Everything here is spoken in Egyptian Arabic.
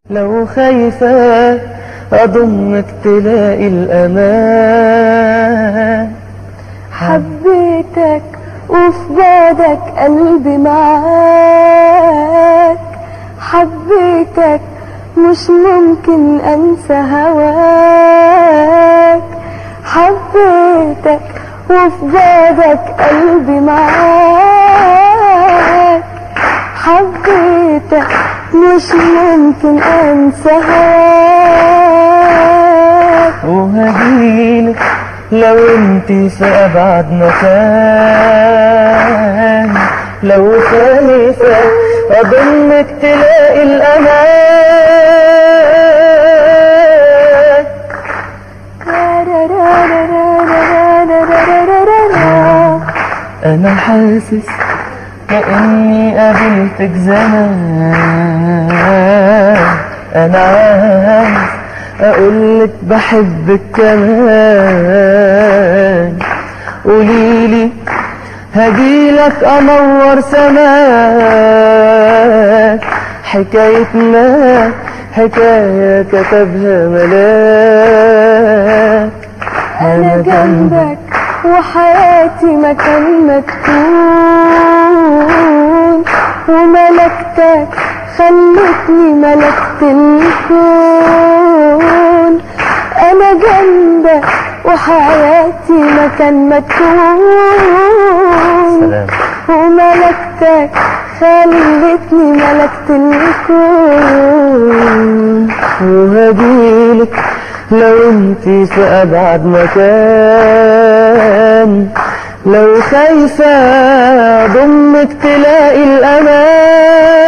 لو خايفة أضمك تلاقي الأمان حبيتك وفي بعدك قلبي معاك حبيتك مش ممكن انسى هواك حبيتك وفي بعدك قلبي معاك حبيتك مش ممكن انسى هواك وهجيلك لو انتي في أبعد مكان لو خايفة أضمك تلاقي الأمان أنا حاسس كأني قابلتك زمان أنا عايز أقولك بحبك كمان قوليلي هجيلك أنور سماك حكايتنا حكاية كتبها ملاك انا جنبك وحياتي مكان ما تكون وملكتك خلتني ملكت الكون انا جنبك وحياتي مكان ما تكون سلام وملكتك خلتني ملكت الكون وهجيلك لو انتي في أبعد مكان لو خايفة ضمك تلاقي الأمان